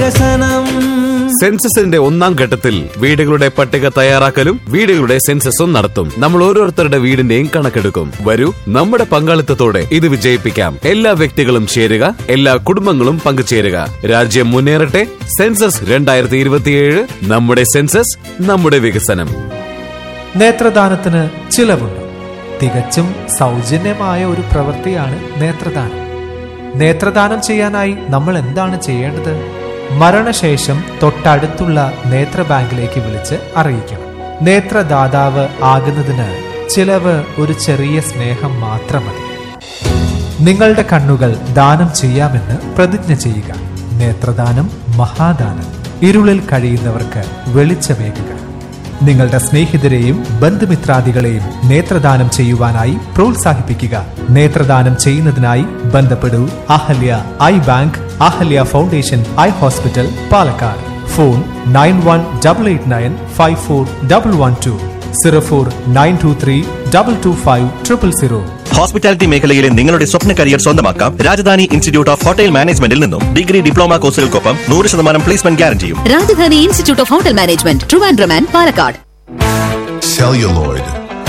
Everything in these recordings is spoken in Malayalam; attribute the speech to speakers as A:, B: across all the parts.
A: വികസനം
B: സെൻസസിന്റെ ഒന്നാം ഘട്ടത്തിൽ വീടുകളുടെ പട്ടിക തയ്യാറാക്കലും വീടുകളുടെ സെൻസസും നടത്തും നമ്മൾ ഓരോരുത്തരുടെ വീടിന്റെയും കണക്കെടുക്കും വരൂ നമ്മുടെ പങ്കാളിത്തത്തോടെ ഇത് വിജയിപ്പിക്കാം എല്ലാ വ്യക്തികളും ചേരുക എല്ലാ കുടുംബങ്ങളും പങ്കുചേരുക രാജ്യം മുന്നേറട്ടെ സെൻസസ് രണ്ടായിരത്തി ഇരുപത്തിയേഴ് നമ്മുടെ സെൻസസ് നമ്മുടെ വികസനം
C: നേത്രദാനത്തിന് ചിലവുണ്ട് തികച്ചും സൗജന്യമായ ഒരു പ്രവൃത്തിയാണ് നേത്രദാനം നേത്രദാനം ചെയ്യാനായി നമ്മൾ എന്താണ് ചെയ്യേണ്ടത് മരണശേഷം തൊട്ടടുത്തുള്ള നേത്ര ബാങ്കിലേക്ക് വിളിച്ച് അറിയിക്കണം നേത്രദാതാവ് ആകുന്നതിന് ചിലവ് ഒരു ചെറിയ സ്നേഹം മാത്രം മതി നിങ്ങളുടെ കണ്ണുകൾ ദാനം ചെയ്യാമെന്ന് പ്രതിജ്ഞ ചെയ്യുക നേത്രദാനം മഹാദാനം ഇരുളിൽ കഴിയുന്നവർക്ക് വെളിച്ചമേകുക നിങ്ങളുടെ സ്നേഹിതരെയും ബന്ധുമിത്രാദികളെയും നേത്രദാനം ചെയ്യുവാനായി പ്രോത്സാഹിപ്പിക്കുക നേത്രദാനം ചെയ്യുന്നതിനായി ബന്ധപ്പെടൂ Ahalya eye bank Ahalya foundation eye hospital Palakkad phone nine one double eight nine five four double one two zero four nine two three double two five triple zero
D: hospitality മേഖലയിലെ നിങ്ങളുടെ സ്വപ്ന കരിയർ സ്വന്തമാക്കാം രാജധാനി ഇൻസ്റ്റിറ്റ്യൂട്ട് ഓഫ് ഹോട്ടൽ മാനേജ്മെന്റിൽ നിന്നും ഡിഗ്രി ഡിപ്ലോമ കോഴ്സുകൾക്കൊപ്പം നൂറ് ശതമാനം പ്ലേസ്മെന്റ് ഗ്യാരണ്ടിയും
E: Rajadhani institute of hotel management Trivandrum and Palakkad
F: celluloid,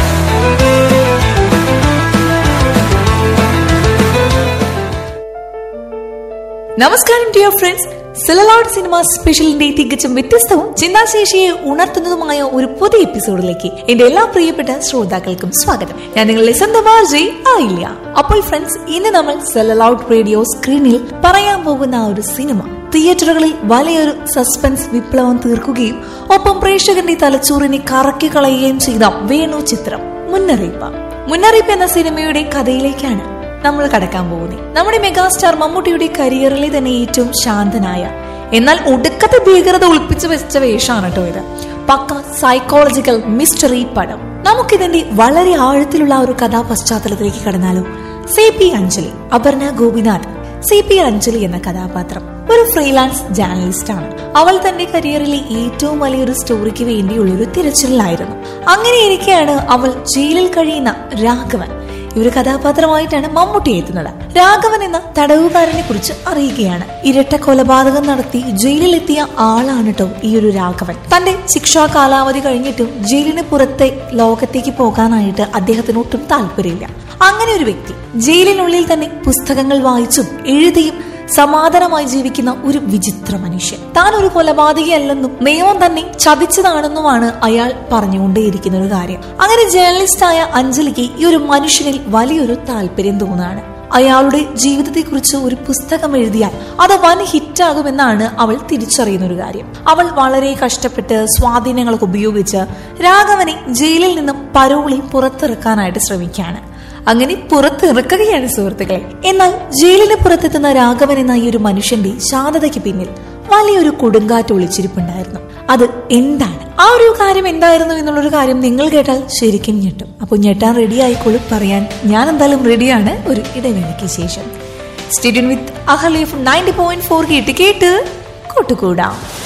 G: നമസ്കാരം ഡിയർ ഫ്രണ്ട്സ് സെലലോഡ് സിനിമ സ്പെഷ്യലിന്റെ തികച്ചും വ്യത്യസ്തവും ചിന്താശേഷിയെ ഉണർത്തുന്നതുമായ ഒരു പുതിയ എപ്പിസോഡിലേക്ക് എന്റെ എല്ലാ പ്രിയപ്പെട്ട ശ്രോതാക്കൾക്കും സ്വാഗതം ഞാൻ നിങ്ങളുടെ സ്വന്തം ആർജെ ആയില്ല അപ്പോൾ ഫ്രണ്ട്സ് ഇന്ന് നമ്മൾ സെലലോഡ് റേഡിയോ സ്ക്രീനിൽ പറയാൻ പോകുന്ന ആ ഒരു സിനിമ തിയേറ്ററുകളിൽ വലിയൊരു സസ്പെൻസ് വിപ്ലവം തീർക്കുകയും ഒപ്പം പ്രേക്ഷകന്റെ തലച്ചോറിനെ കറക്കി കളയുകയും ചെയ്ത വേണു ചിത്രം മുന്നറിയിപ്പ് മുന്നറിയിപ്പ് എന്ന സിനിമയുടെ കഥയിലേക്കാണ് നമ്മൾ കടക്കാൻ പോകുന്നത് നമ്മുടെ മെഗാസ്റ്റാർ മമ്മൂട്ടിയുടെ കരിയറിലെ തന്നെ ഏറ്റവും ശാന്തനായ എന്നാൽ ഒടുക്കത്തെ ഭീകരത ഒളിപ്പിച്ചു വെച്ച വേഷമാണ് കേട്ടോ ഇത് പക്ക സൈക്കോളജിക്കൽ മിസ്റ്ററി പടം നമുക്കിതിന്റെ വളരെ ആഴത്തിലുള്ള ആ ഒരു കഥാ പശ്ചാത്തലത്തിലേക്ക് കടന്നാലോ C P Anjali Aparna Gopinath C P Anjali എന്ന കഥാപാത്രം ഒരു ഫ്രീലാൻസ് ജേർണലിസ്റ്റ് ആണ് അവൾ തന്റെ കരിയറിലെ ഏറ്റവും വലിയൊരു സ്റ്റോറിക്ക് വേണ്ടിയുള്ള ഒരു തിരച്ചിലായിരുന്നു അങ്ങനെ ഇരിക്കെയാണ് അവൾ ജയിലിൽ കഴിയുന്ന രാഘവൻ ഈ ഒരു കഥാപാത്രമായിട്ടാണ് മമ്മൂട്ടി എത്തുന്നത് രാഘവൻ എന്ന തടവുകാരനെ കുറിച്ച് അറിയുകയാണ് ഇരട്ട കൊലപാതകം നടത്തി ജയിലിലെത്തിയ ആളാണ് കേട്ടോ ഈ ഒരു രാഘവൻ തന്റെ ശിക്ഷാ കാലാവധി കഴിഞ്ഞിട്ടും ജയിലിന് പുറത്തെ ലോകത്തേക്ക് പോകാനായിട്ട് അദ്ദേഹത്തിന് ഒട്ടും താല്പര്യമില്ല അങ്ങനെ ഒരു വ്യക്തി ജയിലിനുള്ളിൽ തന്നെ പുസ്തകങ്ങൾ വായിച്ചും എഴുതിയും സമാധാനമായി ജീവിക്കുന്ന ഒരു വിചിത്ര മനുഷ്യൻ താൻ ഒരു കൊലപാതകയല്ലെന്നും നിയമം തന്നെ ചതിച്ചതാണെന്നുമാണ് അയാൾ പറഞ്ഞുകൊണ്ടേയിരിക്കുന്ന ഒരു കാര്യം അങ്ങനെ ജേർണലിസ്റ്റായ അഞ്ജലിക്ക് ഈ ഒരു മനുഷ്യനിൽ വലിയൊരു താല്പര്യം തോന്നുകയാണ് അയാളുടെ ജീവിതത്തെക്കുറിച്ച് ഒരു പുസ്തകം എഴുതിയാൽ അത് വൻ ഹിറ്റാകുമെന്നാണ് അവൾ തിരിച്ചറിയുന്ന ഒരു കാര്യം അവൾ വളരെ കഷ്ടപ്പെട്ട് സ്വാധീനങ്ങളൊക്കെ ഉപയോഗിച്ച് രാഘവനെ ജയിലിൽ നിന്നും പരോളി പുറത്തിറക്കാനായിട്ട് ശ്രമിക്കുകയാണ് അങ്ങനെ പുറത്തിറക്കുകയാണ് സുഹൃത്തുക്കളെ എന്നാൽ ജയിലിന് പുറത്തെത്തുന്ന രാഘവൻ എന്ന ഈ ഒരു മനുഷ്യന്റെ ശാന്തതയ്ക്ക് പിന്നിൽ വലിയൊരു കൊടുങ്കാറ്റ് ഒളിച്ചിരിപ്പുണ്ടായിരുന്നു അത് എന്താണ് ആ ഒരു കാര്യം എന്തായിരുന്നു എന്നുള്ളൊരു കാര്യം നിങ്ങൾ കേട്ടാൽ ശരിക്കും ഞെട്ടും അപ്പോൾ ഞെട്ടാൻ റെഡി ആയിക്കോളും പറയാൻ ഞാൻ എന്തായാലും റെഡിയാണ് ഒരു ഇടവേളയ്ക്ക് ശേഷം സ്റ്റേഡിയം വിത്ത് അഹലേഫ് നയൻറ്റി പോയിന്റ് ഫോർ കേട്ട് കേട്ട് കൂട്ടുകൂടാം